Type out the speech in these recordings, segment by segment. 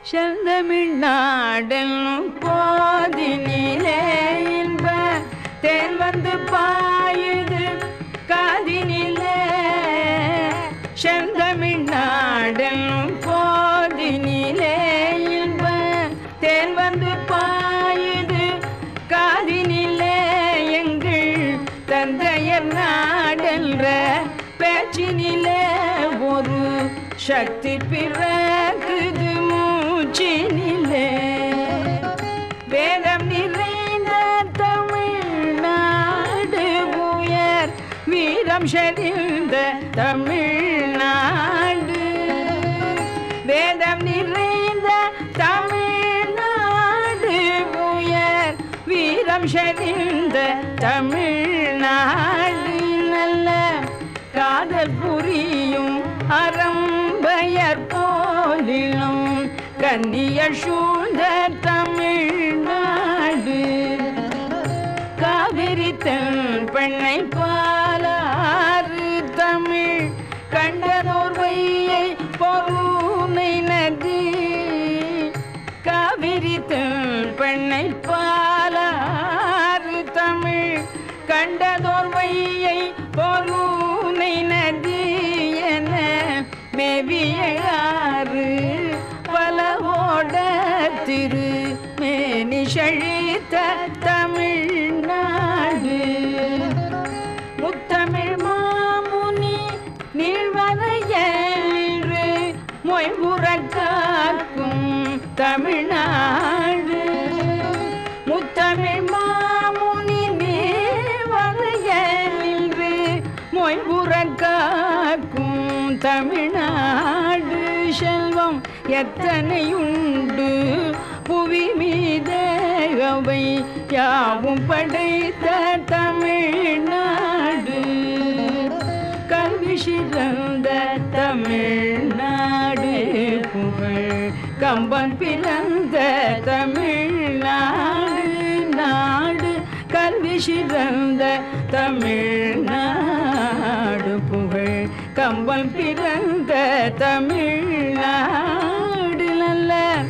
செந்தமிழ்நாடன் போதினிலே இன்ப தேன் வந்து பாயுது காதினிலே செந்தமிழ்நாடன் போதினிலே இன்ப தேன் வந்து பாயுது காதினிலே எங்கள் தந்தையர் நாடென்ற பேச்சினிலே ஒரு சக்தி பிறக்குது மூச்சினிலே வேதம் நிறைந்த தமிழ்நாடு உயர் வீரம் செறிந்த தமிழ்நாடு வேதம் நிறைந்த தமிழ்நாடு உயர் வீரம் செறிந்த தமிழ்நாடு நல்ல காதல் புரியும் அறம்பயர் போலிலும் கன்னிய சூழ்ந்த தமிழ்நாடு காவிரி தன் பெண்ணை பாலாறு தமிழ் கண்டதோர் வையை பொருணை நதி காவிரி தன் பெண்ணை பாலாறு தமிழ் கண்டதோர் வையை பொருணை நதி என மேவியாறு பல ஓட திரு மேனி செழித்த தமிழ்நாடு முத்தமிழ் மாமுனி நீழ்வரையன்று மொய்புற காக்கும் தமிழ்நாடு முத்தமிழ் மாமுனி நீழ்வரையன்று மொய்புற காக்கும் தமிழ்நாடு செல்வம் எத்தனை உண்டு புவி மீதவை யாவும் படைத்த தமிழ்நாடு கல்வி சிறந்த தமிழ்நாடு புகழ் கம்பன் பிறந்த தமிழ்நாடு நாடு கல்வி சிறந்த தமிழ்நாடு புகழ் கம்பன் பிறந்த தமிழ்நாடு நல்ல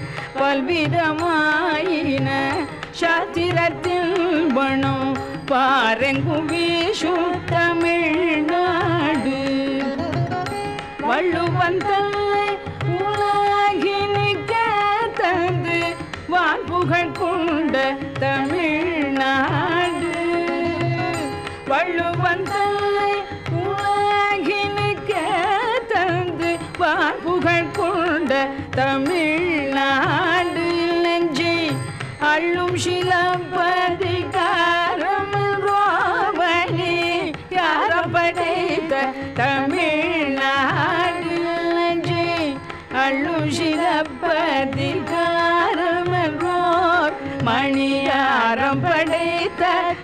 பல்விதமாயின சாத்திரத்தில் பணம் பாரெங்கும் வீசும் தமிழ்நாடு வள்ளுவன் தன்னை உலகினிக்க தந்து வான்புகழ் கொண்ட தமிழ்நாடு வள்ளுவன் தன்னை உலகினிக்க தந்து வான்புகழ் கொண்ட தமிழ்நாடு நெஞ்சி அள்ளும் சிலப்பதிகாரம் ரோவணி யார படைத்த தமிழ்நாடு நெஞ்சி அள்ளும் சிலப்பதிகாரம் ரோர் மணியாரம் படைத்த